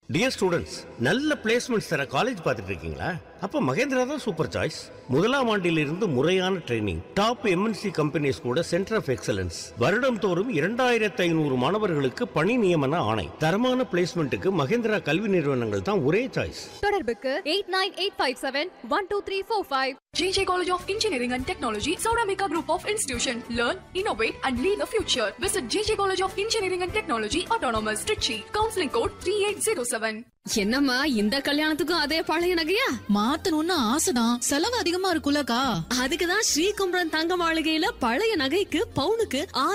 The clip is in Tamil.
டியர் ஸ்டூடெண்ட்ஸ் நல்ல பிளேஸ்மெண்ட்ஸ் தர காலேஜ் பார்த்துட்டு இருக்கீங்களா அப்ப மகேந்திரா தான் சூப்பர் சாய்ஸ் முதலாம் ஆண்டிலிருந்து முறையான ட்ரைனிங் டாப் எம்என்சி கம்பெனிஸ் கூட சென்டர் ஆஃப் எக்ஸலன்ஸ் வருடம் தோறும் இரண்டாயிரத்து ஐநூறு மாணவர்களுக்கு பணி நியமன ஆணை தரமான பிளேஸ்மெண்ட்டுக்கு மகேந்திரா கல்வி நிறுவனங்கள் தான் ஒரே சாய்ஸ் தொடர்புக்கு eight nine eight five seven one two three four five JJ College of Engineering and Technology, Sauramika Group of Institution. Learn, innovate, and lead the future. Visit JJ College of Engineering and Technology, Autonomous, Trichy. Counseling code 3807. என்னம்மா இந்த கல்யாணத்துக்கும் அதே பழைய நகையா மாத்தணும்னு ஆசைதான் செலவு அதிகமா இருக்குல்லக்கா அதுக்குதான் ஸ்ரீகும்பரன் தங்க மாளிகையில பழைய நகைக்கு பவுனுக்கு